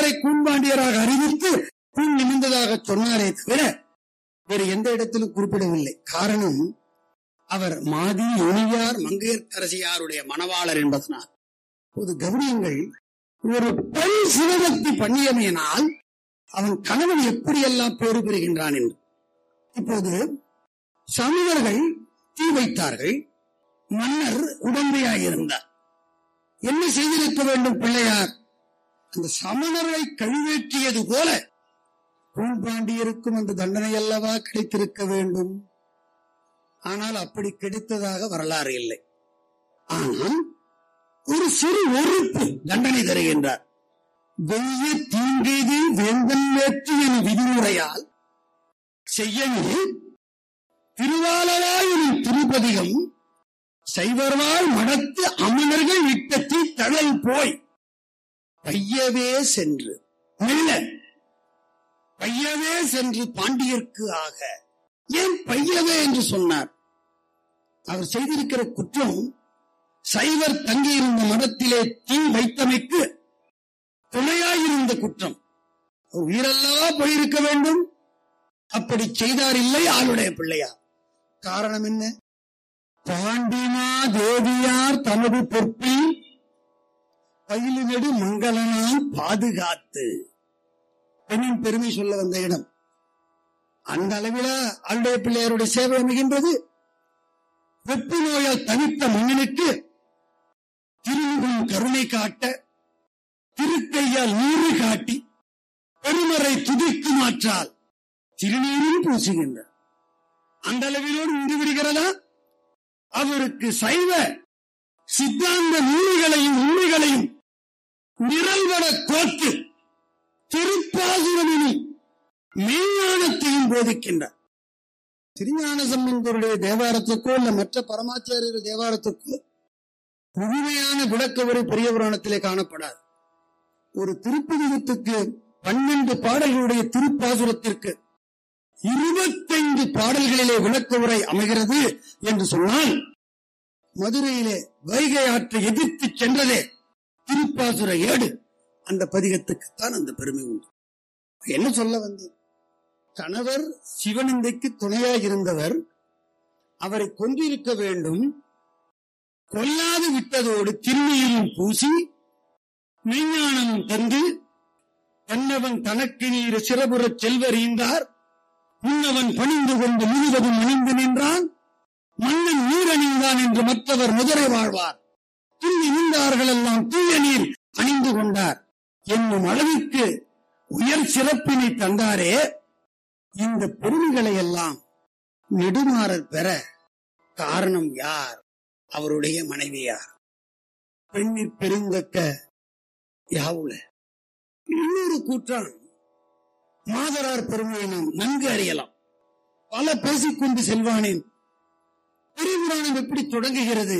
சமணர்களை கூன்பாண்டியராக அறிவித்து கூன் நிமிர்ந்ததாக சொன்னாரே தவிர வேறு எந்த இடத்திலும் குறிப்பிடவில்லை காரணம் அவர் மாதி முனியார் மங்கையர்க்கரசியாருடைய மணவாளர் என்பதனால் இப்போது கவனியங்கள் ஒரு பெண் சிவபக்தி பண்ணியமையினால் அவன் கணவன் எப்படியெல்லாம் பேறு பெறுகின்றான் என்று இப்போது சமணர்கள் தீ வைத்தார்கள் மன்னர் உடந்தையாயிருந்தார் என்ன செய்திருக்க வேண்டும் பிள்ளையார் அந்த சமணரை கழுவேற்றியது போல பூம்பாண்டியருக்கும் அந்த தண்டனை அல்லவா கிடைத்திருக்க வேண்டும் ஆனால் அப்படி கிடைத்ததாக வரலாறு இல்லை ஆனால் ஒரு சிறு ஒறுப்பு தண்டனை தருகின்றார் வெய்ய தீங்கெய்து வேந்தன் வேற்று என விதிமுறையால் செய்யவே திருவாலவாயின் திருப்பதிகம் சைவர்வாள் மடத்து அமணர்கள் இட்ட தீ தழல் போய் பையவே சென்று மெல்ல பையவே சென்று பாண்டியர்க்கு ஆக ஏன் பையவே என்று சொன்னார் அவர் செய்திருக்கிற குற்றம் சைவர் தங்கியிருந்த மடத்திலே தீ வைத்தமைக்கு துணையாயிருந்த குற்றம் உயிரல்லவா போயிருக்க வேண்டும் அப்படி செய்தார் இல்லை ஆளுடைய பிள்ளையார் காரணம் என்ன பாண்டிமா தேவியார் தமது பொற்பில் பயிலினடு மங்களனாய் பாதுகாத்து பெண்ணின் பெருமை சொல்ல வந்த இடம் அந்த அளவில ஆளுடைய பிள்ளையாருடைய சேவை அமைகின்றது வெப்பு நோயால் தவித்த மன்னனுக்கு திருமுகம் கருணை காட்ட திருக்கையால் நீரு காட்டி பெருமறை துதிக்கு மாற்றால் திருநீரும் பூசுகின்றார் அந்த அளவிலோடு நின்று விடுகிறதா அவருக்கு சைவ சித்தாந்த நூல்களையும் உண்மைகளையும் நிரல்வட கோத்து திருப்பாசுரனும் மெய்ஞானத்தையும் போதிக்கின்றார் திருஞான சம்பந்தருடைய தேவாரத்துக்கோ இல்ல மற்ற பரமாச்சாரியர் தேவாரத்துக்கோ முழுமையான விளக்க உரை பெரிய புராணத்திலே காணப்படாது ஒரு திருப்பதிகத்துக்கு பன்னெண்டு பாடல்களுடைய திருப்பாசுரத்திற்கு இருபத்தைந்து பாடல்களிலே விளக்க உரை அமைகிறது என்று சொன்னால் மதுரையிலே வைகை ஆற்றை எதிர்த்து சென்றதே திருப்பாசுர ஏடு அந்த பதிகத்துக்குத்தான் அந்த பெருமை உண்டு என்ன சொல்ல வந்தேன் கணவர் சிவனிந்தைக்கு துணையாக இருந்தவர் அவரை கொன்றிருக்க வேண்டும் கொல்லாது விட்டதோடு திருநீரும் பூசி மெய்ஞானமும் தந்து தன்னவன் தனக்கு நீர் சிறபுறச் செல்வறிந்தார் முன்னவன் பணிந்து கொண்டு முழுவதும் அணிந்து நின்றான் மன்னன் நீர் அணிந்தான் என்று மற்றவர் முதலை வாழ்வார் துள்ளி நின்றார்கள் எல்லாம் தூய நீர் அணிந்து கொண்டார் என்னும் அளவிற்கு உயர் சிறப்பினை தந்தாரே இந்த பெருமைகளை எல்லாம் நெடுமாறர் பெற காரணம் யார் அவருடைய மனைவியார் பெண்ணிற் பெருந்தக்க யாவுல இன்னொரு கூற்றான் மாதரார் பெருமையை நாம் நன்கு அறியலாம் பல பேசிக்கொண்டு செல்வானேன் பெருபுராணம் எப்படி தொடங்குகிறது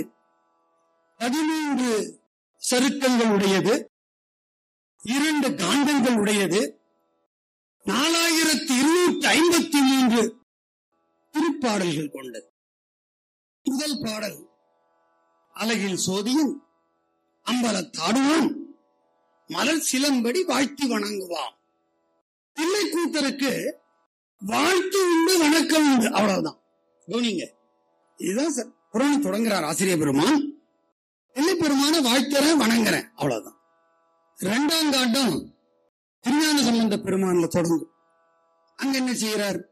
பதிமூன்று சருக்கங்கள் உடையது இரண்டு காண்டங்கள் உடையது நாலாயிரத்தி இருநூற்றி ஐம்பத்தி மூன்று திருப்பாடல்கள் கொண்டது முதல் பாடல் அழகில் சோதியும் அம்பலத்தாடுவான் மலர் சிலம்படி வாழ்த்தி வணங்குவான் தில்லை கூத்தருக்கு வாழ்த்து உண்டு வணக்கம் உண்டு அவ்வளவுதான் கவனிங்க இதுதான் சார் புராணம் தொடங்குறார் ஆசிரியர் பெருமான் தில்லை பெருமான வாழ்த்துறேன் வணங்குறேன் அவ்வளவுதான் இரண்டாம் காண்டம் திருஞான சம்பந்த பெருமான்ல தொடங்கும் அங்க என்ன செய்யறார்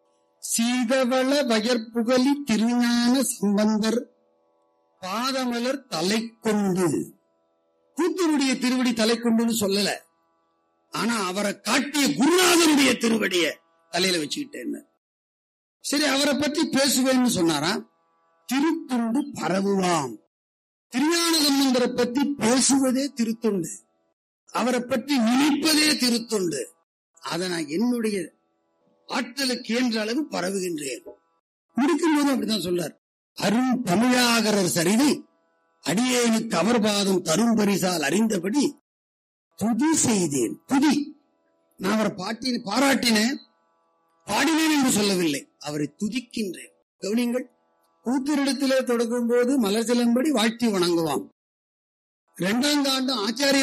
சீதவள வயற்புகலி திருஞான சம்பந்தர் பாதமலர் தலை கொண்டு கூத்தருடைய திருவடி தலை கொண்டுன்னு சொல்லல ஆனா அவரை காட்டிய குருநாதருடைய திருவடிய தலையில வச்சுக்கிட்டேன்னு சரி அவரை பற்றி பேசுவேன்னு சொன்னாராம் திருத்துண்டு பரவுவாம் திருஞான சம்பந்தரை பற்றி பேசுவதே திருத்துண்டு அவரை பற்றி நினைப்பதே திருத்துண்டு அதை நான் என்னுடைய ஆற்றலுக்கு இயன்ற அளவு பரவுகின்றேன் முடிக்கும் போது அப்படித்தான் சொல்லார் அருண் தமிழாகரர் சரிதை அடியேனுக்கு அமர்பாதம் தரும் பரிசால் அறிந்தபடி துதி செய்தேன் துதி நான் அவரை பாட்டின பாராட்டினேன் பாடினேன் என்று சொல்லவில்லை அவரை துதிக்கின்றேன் கவனிங்கள் கூத்தரிடத்திலே தொடங்கும் போது மலர் சிலம்படி வாழ்த்தி வணங்குவான் இரண்டாம் ஆண்டு ஆச்சாரிய